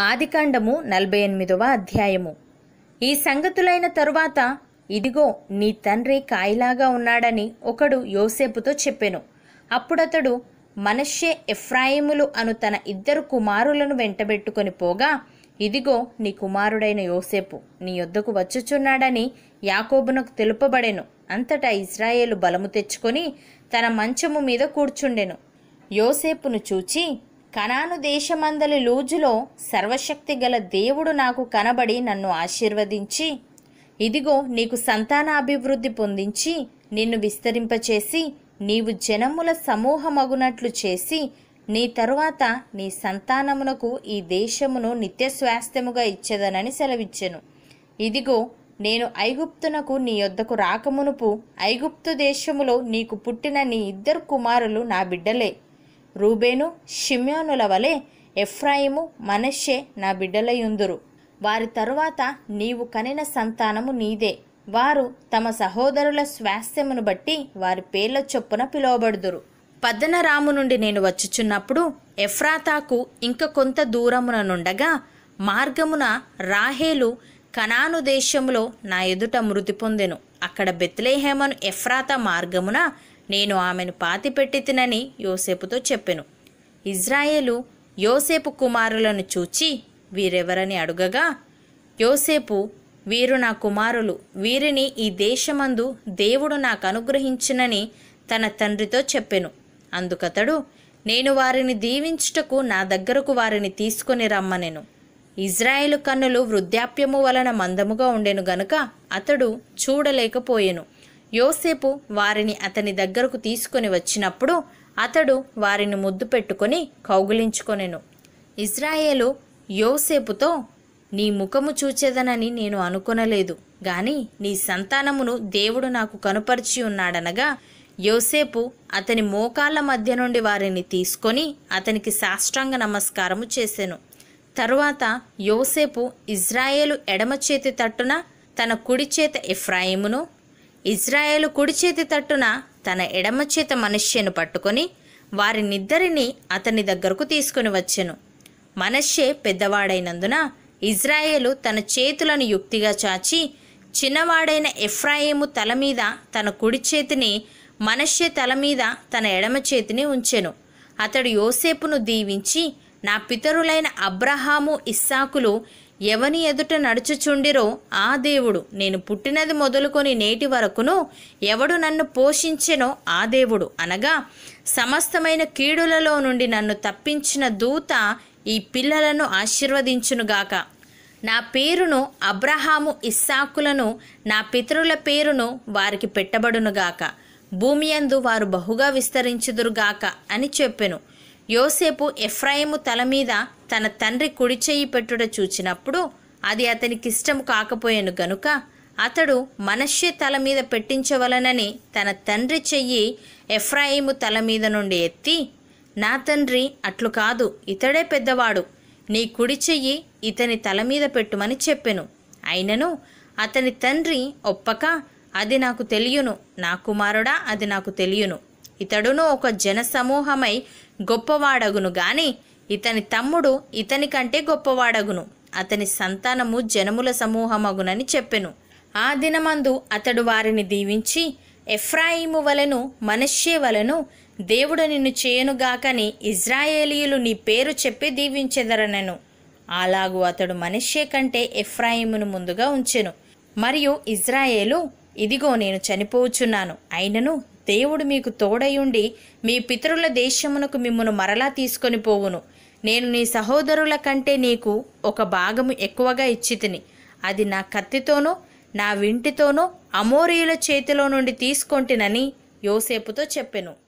ఆదికాండము నలభై ఎనిమిదవ అధ్యాయము ఈ సంగతులైన తరువాత ఇదిగో నీ తండ్రి కాయిలాగా ఉన్నాడని ఒకడు యోసేపుతో చెప్పెను అప్పుడతడు మనష్షే ఎఫ్రాయిములు అను తన ఇద్దరు కుమారులను వెంటబెట్టుకొని పోగా ఇదిగో నీ కుమారుడైన యోసేపు నీ యొద్దకు వచ్చుచున్నాడని యాకోబునకు తెలుపబడెను అంతటా ఇజ్రాయేలు బలము తెచ్చుకొని తన మంచము మీద కూర్చుండెను యోసేపును చూచి కనాను దేశమందలి లూజులో సర్వశక్తి గల దేవుడు నాకు కనబడి నన్ను ఆశీర్వదించి ఇదిగో నీకు సంతానాభివృద్ధి పొందించి నిన్ను విస్తరింపచేసి నీవు జనముల సమూహమగునట్లు చేసి నీ తరువాత నీ సంతానమునకు ఈ దేశమును నిత్య స్వాస్థ్యముగా ఇచ్చేదనని సెలవిచ్చెను ఇదిగో నేను ఐగుప్తునకు నీ యొద్దకు రాకమునుపు ఐగుప్తు దేశములో నీకు పుట్టిన నీ ఇద్దరు కుమారులు నా బిడ్డలే రూబేను షిమ్యోనుల వలె ఎఫ్రాయిము మనష్షే నా బిడ్డలయుందురు వారి తరువాత నీవు కనిన సంతానము నీదే వారు తమ సహోదరుల స్వాస్థ్యమును బట్టి వారి పేర్ల చొప్పున పిలువబడుదురు పద్దనరాము నుండి నేను వచ్చుచున్నప్పుడు ఎఫ్రాతాకు ఇంక కొంత దూరమున నుండగా మార్గమున రాహేలు కనాను దేశములో నా ఎదుట మృతి పొందెను అక్కడ బెత్లేహేమను ఎఫ్రాతా మార్గమున నేను ఆమెను పాతిపెట్టి తినని యోసేపుతో చెప్పెను ఇజ్రాయేలు యోసేపు కుమారులను చూచి వీరెవరని అడుగగా యోసేపు వీరు నా కుమారులు వీరిని ఈ దేశమందు దేవుడు నాకు అనుగ్రహించినని తన తండ్రితో చెప్పెను అందుకతడు నేను వారిని దీవించుటకు నా దగ్గరకు వారిని తీసుకొని రమ్మనెను ఇజ్రాయేలు కన్నులు వృద్ధాప్యము వలన మందముగా ఉండెను గనుక అతడు చూడలేకపోయెను యోసేపు వారిని అతని దగ్గరకు తీసుకొని వచ్చినప్పుడు అతడు వారిని ముద్దు పెట్టుకొని కౌగిలించుకొనెను ఇజ్రాయేలు యోసేపుతో నీ ముఖము చూచెదనని నేను అనుకొనలేదు గాని నీ సంతానమును దేవుడు నాకు కనుపరిచి ఉన్నాడనగా యోసేపు అతని మోకాళ్ళ మధ్య నుండి వారిని తీసుకొని అతనికి సాష్టాంగ నమస్కారము చేసెను తరువాత యోసేపు ఇజ్రాయేలు ఎడమ చేతి తట్టున తన కుడి చేత ఎఫ్రాయిమును ఇజ్రాయేలు కుడి చేతి తట్టున తన ఎడమ చేత మనుష్యను పట్టుకొని వారినిద్దరినీ అతని దగ్గరకు తీసుకుని వచ్చెను మనష్యే పెద్దవాడైనందున ఇజ్రాయేలు తన చేతులను యుక్తిగా చాచి చిన్నవాడైన ఎఫ్రాయిము తల మీద తన కుడి చేతిని మనష్యే తల మీద తన ఎడమ చేతిని ఉంచెను అతడు యోసేపును దీవించి నా పితరులైన అబ్రహాము ఇస్సాకులు ఎవని ఎదుట నడుచుచుండిరో ఆ దేవుడు నేను పుట్టినది మొదలుకొని నేటి వరకును ఎవడు నన్ను పోషించెనో ఆ దేవుడు అనగా సమస్తమైన కీడులలో నుండి నన్ను తప్పించిన దూత ఈ పిల్లలను ఆశీర్వదించునుగాక నా పేరును అబ్రహాము ఇస్సాకులను నా పితరుల పేరును వారికి పెట్టబడునుగాక భూమి యందు వారు బహుగా విస్తరించుదురుగాక అని చెప్పెను యోసేపు ఎఫ్రాయిము తల మీద తన తండ్రి కుడి చెయ్యి పెట్టుట చూచినప్పుడు అది అతనికి ఇష్టం కాకపోయాను గనుక అతడు మనష్య తల మీద పెట్టించవలనని తన తండ్రి చెయ్యి ఎఫ్రాయిము తల మీద నుండి ఎత్తి నా తండ్రి అట్లు కాదు ఇతడే పెద్దవాడు నీ కుడి చెయ్యి ఇతని తల మీద పెట్టుమని చెప్పెను అయినను అతని తండ్రి ఒప్పక అది నాకు తెలియను నా కుమారుడా అది నాకు తెలియను ఇతడును ఒక జన సమూహమై గొప్పవాడగును గాని ఇతని తమ్ముడు ఇతని కంటే గొప్పవాడగును అతని సంతానము జనముల సమూహమగునని చెప్పెను ఆ దినమందు అతడు వారిని దీవించి ఎఫ్రాయిము వలెను మనష్యే వలెను దేవుడు నిన్ను చేయనుగాకని ఇజ్రాయేలీయులు నీ పేరు చెప్పి దీవించెదరనెను అలాగు అతడు మనష్యే కంటే ఎఫ్రాయిమును ముందుగా ఉంచెను మరియు ఇజ్రాయేలు ఇదిగో నేను చనిపోవచ్చున్నాను అయినను దేవుడు మీకు తోడయుండి మీ పితరుల దేశమునకు మిమ్మును మరలా తీసుకొని పోవును నేను నీ సహోదరుల కంటే నీకు ఒక భాగము ఎక్కువగా ఇచ్చితిని అది నా కత్తితోనూ నా వింటితోనూ అమోరీయుల చేతిలో నుండి తీసుకొంటినని యోసేపుతో చెప్పెను